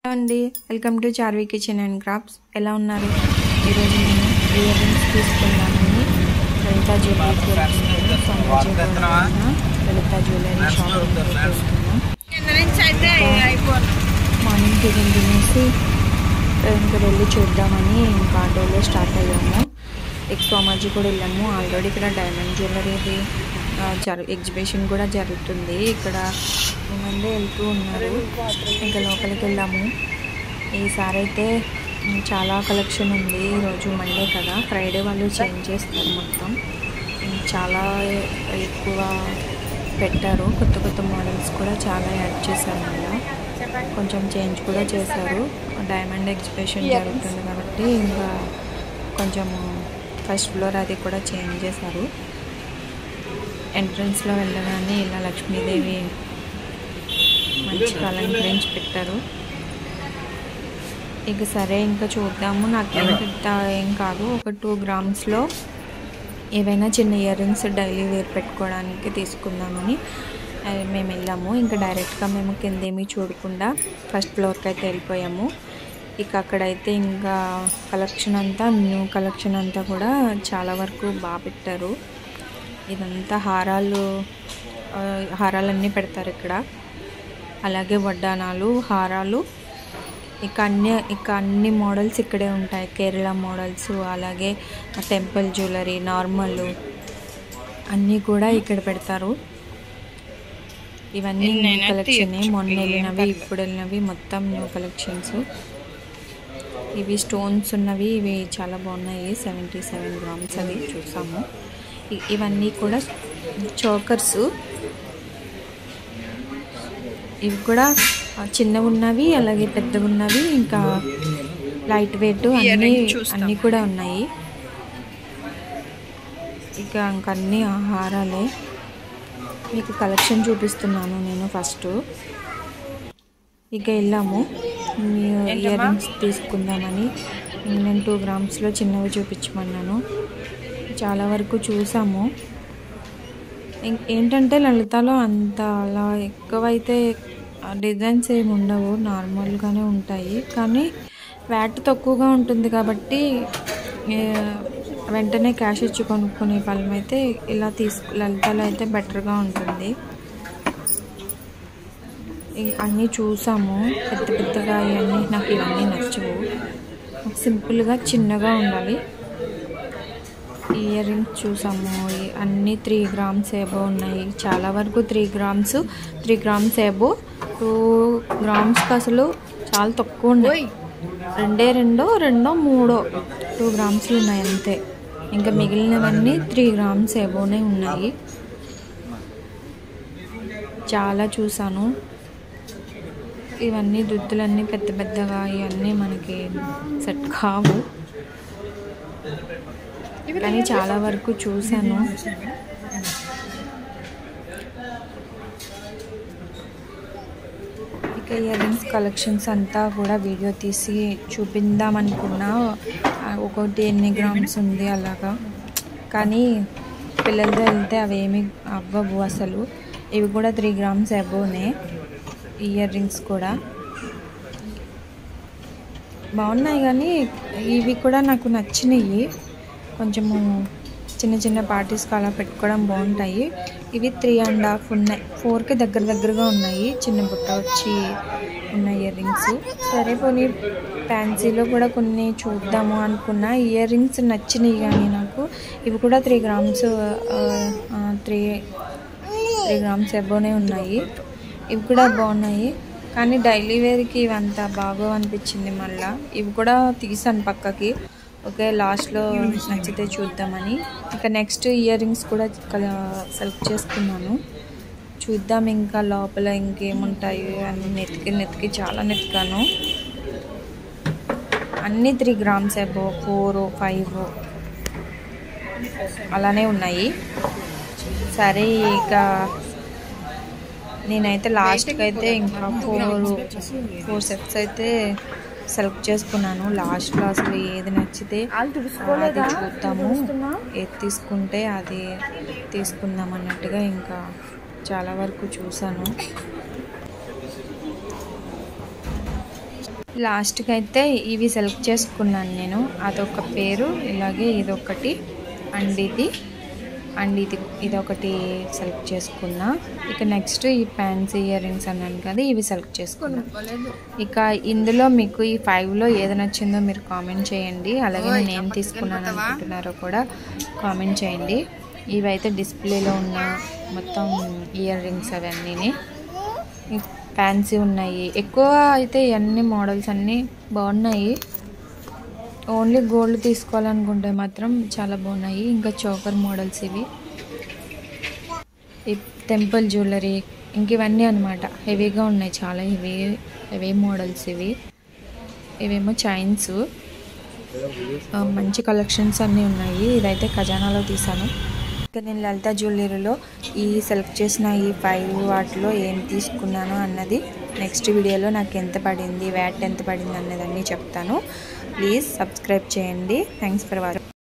అండి welcome to Charvi kitchen and crafts ఎలా ఉన్నారు ఈరోజు నేను ఇయర్ రింగ్స్ తీసుకుందామని లలిత జ్యువెలరీకి వచ్చాను లలిత జ్యువెలరీ షాప్ తీసుకున్నాం మార్నింగ్ టిఫిన్ తినేసి ఇంకా వెళ్ళి చూద్దామని ఇంకా ఆటోలో స్టార్ట్ అయ్యాము ఎక్కువ మధ్య కూడా వెళ్ళాము ఆల్రెడీ ఇక్కడ డైమండ్ జ్యువెలరీది ఆ, జరు ఎగ్జిబిషన్ కూడా జరుగుతుంది ఇక్కడ మంది వెళ్తూ ఉన్నారు ఇంకా లోపలికి వెళ్ళాము ఈసారి అయితే ఉమ్, చాలా కలెక్షన్ ఉంది ఈరోజు మండే కదా ఫ్రైడే వాళ్ళు చేంజ్ చేస్తారు మొత్తం ఉమ్, చాలా ఎక్కువ పెట్టారు కొత్త కొత్త మోడల్స్ కూడా చాలా యాడ్ చేశారు మళ్ళీ కొంచెం చేంజ్ కూడా చేశారు డైమండ్ ఎగ్జిబిషన్ జరుగుతుంది కాబట్టి ఇంకా కొంచెము ఫస్ట్ ఫ్లోర్ అది కూడా చేంజ్ చేశారు ఎంట్రన్స్లో వెళ్ళగానే ఇలా లక్ష్మీదేవి మంచిగా అలంకరించి పెట్టారు ఇక సరే ఇంకా చూద్దాము నాకేం పెద్ద ఏం కాదు ఒక టూ గ్రామ్స్లో ఏవైనా చిన్న ఇయర్ రింగ్స్ డైలీ వేర్ పెట్టుకోవడానికి తీసుకుందామని ఆ, మేము వెళ్ళాము ఇంకా డైరెక్ట్గా మేము కిందేమీ చూడకుండా ఫస్ట్ ఫ్లోర్కి అయితే వెళ్ళిపోయాము ఇక అక్కడైతే ఇంకా కలెక్షన్ అంతా న్యూ కలెక్షన్ అంతా కూడా చాలా వరకు బాగా పెట్టారు ఇదంతా హారాలు ఆ, హారాలన్నీ పెడతారు ఇక్కడ అలాగే వడ్డానాలు హారాలు ఇక అన్ని ఇక అన్ని మోడల్స్ ఇక్కడే ఉంటాయి కేరళ మోడల్స్ అలాగే టెంపుల్ జ్యువెలరీ నార్మల్ అన్నీ కూడా ఇక్కడ పెడతారు ఇవన్నీ న్యూ కలెక్షన్ మొన్న వెళ్ళినవి ఇప్పుడు వెళ్ళినవి మొత్తం న్యూ కలెక్షన్స్ ఇవి స్టోన్స్ ఉన్నవి ఇవి చాలా బాగున్నాయి సెవెంటీ సెవెన్ గ్రామ్స్ అవి చూసాము ఇ- ఇవన్నీ కూడా చోకర్స్ ఇవి కూడా ఆ, చిన్నవి ఉన్నవి అలాగే పెద్దవి ఉన్నవి ఇంకా లైట్ వెయిట్ అన్నీ అన్నీ కూడా ఉన్నాయి ఇక ఇంక అన్ని ఆహారాలే మీకు కలెక్షన్ చూపిస్తున్నాను నేను ఫస్ట్ ఇక వెళ్ళాము ఇయర్ రింగ్స్ తీసుకుందామని నేను టూ గ్రామ్స్లో చిన్నవి చూపించమన్నాను చాలా వరకు చూసాము ఇం- ఏంటంటే లలితలో అంత అలా ఎక్కువైతే డిజైన్స్ ఏమి ఉండవు నార్మల్గానే ఉంటాయి కానీ వ్యాట్ తక్కువగా ఉంటుంది కాబట్టి ఏ, వెంటనే క్యాష్ ఇచ్చి కొనుక్కునే ఫలం అయితే ఇలా తీసుకు లలితలో అయితే బెటర్గా ఉంటుంది ఇ- అన్నీ చూసాము పెద్ద పెద్దగా ఇవన్నీ నాకు ఇవన్నీ నచ్చవు సింపుల్గా చిన్నగా ఉండాలి ఇయర్ రింగ్స్ చూసాము ఈ అన్నీ త్రీ గ్రామ్స్ ఏబో ఉన్నాయి చాలా వరకు three grams three grams above two గ్రామ్స్కి అసలు చాలా తక్కువ ఉన్నాయి రెండే రెండో రెండో మూడో టూ గ్రామ్స్లు ఉన్నాయి అంతే ఇంకా మిగిలినవన్నీ త్రీ గ్రామ్స్ ఏబోనే ఉన్నాయి చాలా చూసాను ఇవన్నీ దుద్దులన్నీ పెద్ద పెద్దగా ఇవన్నీ మనకి సెట్ కావు కానీ చాలా వరకు చూశాను ఇక ఇయర్ రింగ్స్ కలెక్షన్స్ అంతా కూడా వీడియో తీసి చూపిందాం అనుకున్నా ఆ, ఒకటి ఎన్ని గ్రామ్స్ ఉంది అలాగా కానీ పిల్లలతో వెళ్తే అవి ఏమి అవ్వవు అసలు ఇవి కూడా త్రీ గ్రామ్స్ అబోనే ఇయర్ రింగ్స్ కూడా బాగున్నాయి కానీ ఇవి కూడా నాకు నచ్చినాయి కొంచెము చిన్న చిన్న పార్టీస్కి అలా పెట్టుకోవడం బాగుంటాయి ఇవి త్రీ అండ్ హాఫ్ ఉన్నాయి ఫోర్కి దగ్గర దగ్గరగా ఉన్నాయి చిన్న బుట్ట వచ్చి ఉన్న ఇయర్ రింగ్స్ సరే పోనీ ఫ్యాన్సీలో కూడా కొన్ని చూద్దాము అనుకున్నా ఇయర్ రింగ్స్ నచ్చినాయి కానీ నాకు ఇవి కూడా three grams three three grams ఎబోనే ఉన్నాయి ఇవి కూడా బాగున్నాయి కానీ డైలీ వేర్కి ఇవి అంత బాగో అనిపించింది మళ్ళా ఇవి కూడా తీసాను పక్కకి ఓకే లాస్ట్లో నచ్చితే చూద్దామని ఇక నెక్స్ట్ ఇయర్ రింగ్స్ కూడా సెలెక్ట్ చేసుకున్నాను చూద్దాం ఇంకా లోపల ఇంకేముంటాయి అన్ని నెతికి నెతికి చాలా నెతికాను అన్ని three grams above four five అలానే ఉన్నాయి సరే ఇక నేనైతే లాస్ట్కి అయితే ఇంకా ఫోర్ ఫోర్ సెట్స్ అయితే సెలెక్ట్ చేసుకున్నాను లాస్ట్లో అసలు ఏది నచ్చితే అది చూద్దాము ఏది తీసుకుంటే అది తీసుకుందాం అన్నట్టుగా ఇంకా చాలా వరకు చూసాను లాస్ట్కి అయితే ఇవి సెలెక్ట్ చేసుకున్నాను నేను అదొక పేరు ఇలాగే ఇదొకటి అండ్ ఇది అండ్ ఇది ఇదొకటి సెలెక్ట్ చేసుకున్నా ఇక నెక్స్ట్ ఈ ఫ్యాన్సీ ఇయర్ రింగ్స్ అన్నాను కదా ఇవి సెలెక్ట్ చేసుకున్నా ఇక ఇందులో మీకు ఈ ఫైవ్లో ఏది నచ్చిందో మీరు కామెంట్ చేయండి అలాగే నేను ఏం తీసుకున్నాను అనుకుంటున్నారో కూడా కామెంట్ చేయండి ఇవైతే డిస్ప్లేలో ఉన్న మొత్తం ఇయర్ రింగ్స్ అవన్నీ ఫ్యాన్సీ ఉన్నాయి ఎక్కువ అయితే ఇవన్నీ మోడల్స్ అన్నీ బాగున్నాయి ఓన్లీ గోల్డ్ తీసుకోవాలనుకుంటే మాత్రం చాలా బాగున్నాయి ఇంకా చోకర్ మోడల్స్ ఇవి ఈ టెంపుల్ జ్యువెలరీ ఇంక ఇవన్నీ అనమాట హెవీగా ఉన్నాయి చాలా హెవీ హెవీ మోడల్స్ ఇవి ఇవేమో చైన్స్ ఆ, మంచి కలెక్షన్స్ అన్నీ ఉన్నాయి ఇదైతే ఖజానాలో తీసాను ఇక నేను లలిత జ్యువెలరీలో ఈ సెలెక్ట్ చేసిన ఈ ఫైవ్ వాటిలో ఏం తీసుకున్నాను అన్నది నెక్స్ట్ వీడియోలో నాకు ఎంత పడింది వ్యాట్ ఎంత పడింది అన్నది అన్నీ చెప్తాను ప్లీజ్ సబ్స్క్రైబ్ చేయండి థ్యాంక్స్ ఫర్ వాచింగ్